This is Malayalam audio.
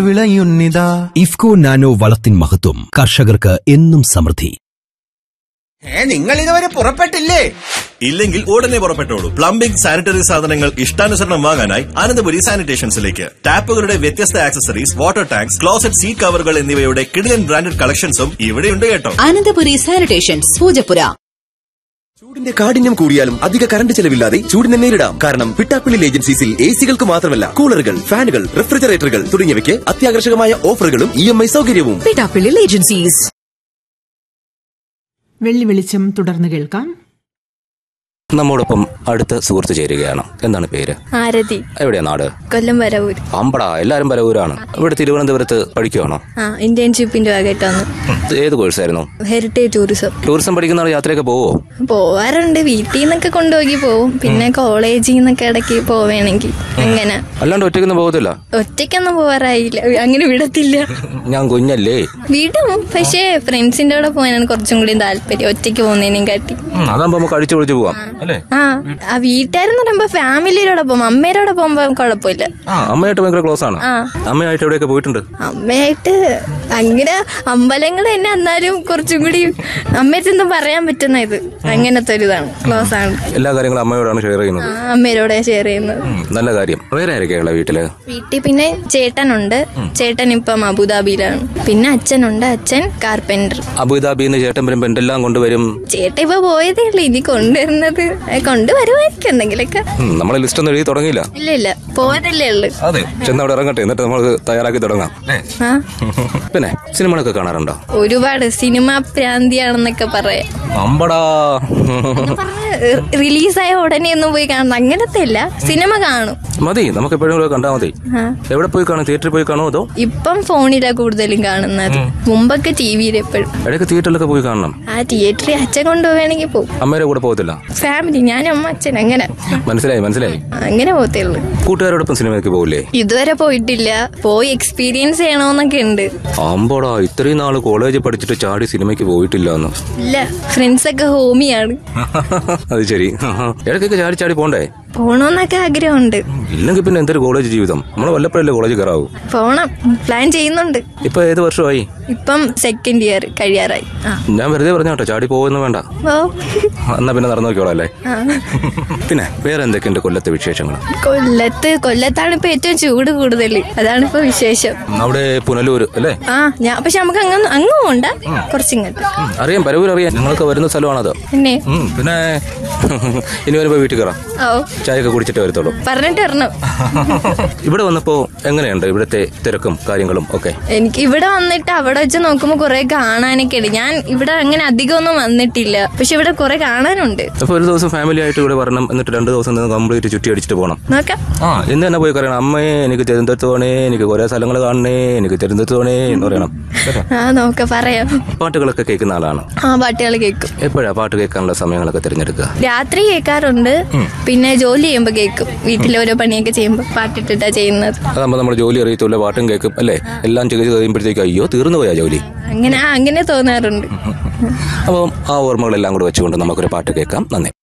വിളയുന്നിതാ ഇഫ്കോ നാനോ വളത്തിൻ മഹത്വം കർഷകർക്ക് എന്നും സമൃദ്ധി ഏ നിങ്ങൾ ഇതുവരെ പുറപ്പെട്ടില്ലേ ഇല്ലെങ്കിൽ ഉടനെ പുറപ്പെട്ടോളൂ പ്ലംബിംഗ് സാനിറ്ററി സാധനങ്ങൾ ഇഷ്ടാനുസരണം വാങ്ങാനായി അനന്തപുരി സാനിറ്റേഷൻസിലേക്ക് ടാപ്പുകളുടെ വ്യത്യസ്ത accessories water tanks closet seat കവറുകൾ എന്നിവയുടെ കിടിലൻ ബ്രാൻഡഡ് കളക്ഷൻസും ഇവിടെയുണ്ട് കേട്ടോ അനന്തപുരി സാനിറ്റേഷൻസ് പൂജപ്പുര ചൂടിന്റെ കാഠിന്യം കൂടിയാലും അധിക കറണ്ട് ചെലവില്ലാതെ ചൂടിനെ നേരിടാം കാരണം പിട്ടാപ്പിള്ളി ഏജൻസീസിൽ എ സികൾക്ക് മാത്രമല്ല കൂളറുകൾ ഫാനുകൾ റെഫ്രിജറേറ്ററുകൾ തുടങ്ങിയവയ്ക്ക് അത്യാകർഷകമായ ഓഫറുകളും ഇ എം ഐ സൗകര്യവും പിട്ടാപ്പിള്ളിൽ ഏജൻസീസ് വെള്ളി വെളിച്ചം തുടർന്ന് കേൾക്കാം നമ്മോടൊപ്പം അടുത്ത സുഹൃത്ത് ചേരുകയാണ് എന്താണ് പേര് ആരതി എവിടെയാ നാട് കൊല്ലം വരവൂർ അമ്പടാ എല്ലാരും പരവൂരാണ് ഇവിടെ തിരുവനന്തപുരത്ത് പഠിക്കുവാണോ ആ ഇന്റേൺഷിപ്പിന്റെ ഭാഗമായിട്ട് വന്നു ഏത് കോഴ്സായിരുന്നു ഹെറിറ്റേജ് ടൂറിസം ടൂറിസം പഠിക്കുന്ന ആൾ യാത്രയൊക്കെ പോവോ പോവാറുണ്ട് വീട്ടിൽ നിന്നൊക്കെ കൊണ്ടുപോയി പോവും പിന്നെ കോളേജിൽ നിന്നൊക്കെ ഇടയ്ക്ക് പോവേണമെങ്കിൽ അങ്ങനെ അല്ലാണ്ട് ഒറ്റയ്ക്കൊന്നും പോകത്തില്ല ഒറ്റയ്ക്കൊന്നും പോവാറായില്ല അങ്ങനെ വിടത്തില്ല ഞാൻ കുഞ്ഞല്ലേ വിടും പക്ഷേ ഫ്രണ്ട്സിന്റെ കൂടെ പോകാനാണ് കുറച്ചും കൂടി താല്പര്യം ഒറ്റയ്ക്ക് പോകുന്നതിനും കാട്ടി ഉം, അതാകുമ്പോ നമുക്ക് അടിച്ചു പൊളിച്ച് പോവാം അല്ലേ ആ ആ വീട്ടുകാരെന്ന് പറയുമ്പോ ഫാമിലിയോടൊപ്പം അമ്മേരോടെ പോകുമ്പോ കുഴപ്പമില്ല ആ അമ്മയായിട്ട് ഭയങ്കര ക്ലോസ് ആണ് ആ. അമ്മയായിട്ട് എവിടെയൊക്കെ പോയിട്ടുണ്ട് അമ്മയായിട്ട് അങ്ങനെ അമ്പലങ്ങൾ തന്നെ എന്നാലും കുറച്ചും കൂടി അമ്മയത്തൊന്നും പറയാൻ പറ്റുന്ന ഇത് അങ്ങനത്തെ ഒരു ഇതാണ് ക്ലോസ് ആണ് എല്ലാ കാര്യങ്ങളും അമ്മയോടാണ് ഷെയർ ചെയ്യുന്നത് ആ, അമ്മയോടെ ഷെയർ ചെയ്യുന്നത് ഉം, നല്ല കാര്യം വേറെ ആരൊക്കെയുള്ള വീട്ടില് വീട്ടിൽ പിന്നെ ചേട്ടനുണ്ട് ചേട്ടൻ ഇപ്പം അബുദാബിയിലാണ് പിന്നെ അച്ഛനുണ്ട് അച്ഛൻ കാർപ്പൻറ്റർ അബുദാബിന്ന് ചേട്ടൻ വരുമ്പോ എന്തെല്ലാം കൊണ്ടുവരും ചേട്ടൻ ഇപ്പൊ പോയതേ ഉള്ളൂ ഇനി കൊണ്ടുവരുന്നത് ഏ, കൊണ്ടുവരുമായിരിക്കും എന്തെങ്കിലുമൊക്കെ ഉം, നമ്മളെ ലിസ്റ്റ് ഒന്നും എഴുതി തുടങ്ങിയില്ല ഇല്ല ഇല്ല പോയതല്ലേ ഉള്ളു അതെ ചെന്ന് അവിടെ ഇറങ്ങട്ടെ എന്നിട്ട് നമ്മൾ തയ്യാറാക്കി തുടങ്ങാം ആ പിന്നെ സിനിമകളൊക്കെ കാണാറുണ്ടോ ഒരുപാട് സിനിമ പ്രാന്തിയാണെന്നൊക്കെ പറയാം അമ്പടാ റിലീസായ ഉടനെ ഒന്നും പോയി കാണണം അങ്ങനത്തെ ഇല്ല സിനിമ കാണും മതി നമുക്ക് എപ്പോഴും കണ്ടാ മതി ആ. എവിടെ പോയി കാണും തിയേറ്ററിൽ പോയി കാണുമോ അതോ ഇപ്പം ഫോണിലാ കൂടുതലും കാണുന്നത് മുമ്പൊക്കെ ടി വിയിൽ എപ്പോഴും ഇടയ്ക്ക് തിയേറ്ററിലൊക്കെ പോയി കാണണം ആ തിയേറ്ററിൽ അച്ഛൻ കൊണ്ടുപോവുകയാണെങ്കിൽ പോകും അമ്മയുടെ കൂടെ പോകത്തില്ല ഫാമിലി ഞാനും അമ്മ അച്ഛൻ അങ്ങനെ മനസ്സിലായി മനസ്സിലായി അങ്ങനെ പോകത്തേ ഉള്ളൂ കൂട്ടുകാരോടൊപ്പം സിനിമയ്ക്ക് പോകില്ലേ ഇതുവരെ പോയിട്ടില്ല പോയി എക്സ്പീരിയൻസ് ചെയ്യണമെന്നൊക്കെ ഉണ്ട് അമ്പടാ ഇത്രയും നാള് കോളേജിൽ പഠിച്ചിട്ട് ചാടി സിനിമയ്ക്ക് പോയിട്ടില്ല എന്ന് ഇല്ല ഫ്രണ്ട്സ് ഒക്കെ ഹോമിയാണ് അത് ശരി ഇടയ്ക്കൊക്കെ ചാടി ചാടി പോണ്ടേ പോണോന്നൊക്കെ ആഗ്രഹമുണ്ട് ഇല്ലെങ്കിൽ പിന്നെ എന്തൊരു കോളേജ് ജീവിതം നമ്മൾ വല്ലപ്പോഴല്ലേ കോളേജ് കയറാവൂ പോണം പ്ലാൻ ചെയ്യുന്നുണ്ട് ഇപ്പൊ ഏത് വർഷമായി ഇപ്പം സെക്കൻഡ് ഇയർ കഴിയാറായി ആ ഞാൻ വെറുതെ പറഞ്ഞ കേട്ടോ ചാടി പോകുന്നു വേണ്ട ഓ എന്നാ പിന്നെ നടന്നു നോക്കിയോളാം അല്ലേ ആ. പിന്നെ വേറെ എന്തൊക്കെയുണ്ട് കൊല്ലത്തെ വിശേഷങ്ങൾ കൊല്ലത്ത് കൊല്ലത്താണ് ഇപ്പൊ ഏറ്റവും ചൂട് കൂടുതൽ അതാണ് ഇപ്പൊ വിശേഷം അവിടെ പുനലൂർ അല്ലേ ആ ഞാൻ പക്ഷെ നമുക്ക് അങ്ങ് അങ്ങ് പോണ്ട കുറച്ചിങ്ങോട്ട് അറിയാം പരവൂർ അറിയാം നിങ്ങളൊക്കെ വരുന്ന സ്ഥലമാണത് പിന്നെ ഉം, പിന്നെ ഇനി വരുമ്പോ വീട്ടിൽ കയറാം ഓ ചായയൊക്കെ കുടിച്ചിട്ട് വരത്തുള്ളൂ പറഞ്ഞിട്ട് വരണം ഇവിടെ വന്നപ്പോ എങ്ങനെയുണ്ട് ഇവിടുത്തെ തിരക്കും കാര്യങ്ങളും ഒക്കെ എനിക്ക് ഇവിടെ വന്നിട്ട് അവിടെ വെച്ച് നോക്കുമ്പോ കുറെ കാണാനൊക്കെ ഉണ്ട് ഞാൻ ഇവിടെ അങ്ങനെ അധികം ഒന്നും വന്നിട്ടില്ല പക്ഷെ ഇവിടെ കുറെ കാണാനുണ്ട് അപ്പൊ ഒരു ദിവസം ഫാമിലി ആയിട്ട് ഇവിടെ വരണം എന്നിട്ട് രണ്ട് ദിവസം നിന്ന് കംപ്ലീറ്റ് ചുറ്റി അടിച്ചിട്ട് പോകണം നോക്കാം ആ ഇന്ന് തന്നെ പോയി പറയണം അമ്മേ എനിക്ക് തിരുവനന്തപുരത്ത് പോണേ എനിക്ക് കുറെ സ്ഥലങ്ങൾ കാണണേ എനിക്ക് തിരുവനന്തപുരത്ത് പോണേ എന്ന് പറയണം കേട്ടോ ആ നോക്കാം പറയാം പാട്ടുകളൊക്കെ കേൾക്കുന്ന ആളാണ് ആ പാട്ടുകൾ കേൾക്കും എപ്പോഴാ പാട്ട് കേൾക്കാനുള്ള സമയങ്ങളൊക്കെ തിരഞ്ഞെടുക്കുക രാത്രി കേൾക്കാറുണ്ട് പിന്നെ ജോലി ചെയ്യുമ്പോ കേൾക്കും വീട്ടിലെ ഓരോ പണിയൊക്കെ ചെയ്യുമ്പോ പാട്ടിട്ടിട്ടാ ചെയ്യുന്നത് അതാകുമ്പോൾ നമ്മൾ ജോലി അറിയത്തില്ല പാട്ടും കേൾക്കും അല്ലേ എല്ലാം ചെയ്ത് കഴിയുമ്പോഴത്തേക്ക് അയ്യോ തീർന്നു പോയാ ജോലി അങ്ങനെ ആ അങ്ങനെ തോന്നാറുണ്ട് അപ്പം ആ ഓർമ്മകളെല്ലാം കൂടെ വെച്ചുകൊണ്ട് നമുക്കൊരു പാട്ട് കേൾക്കാം നന്ദി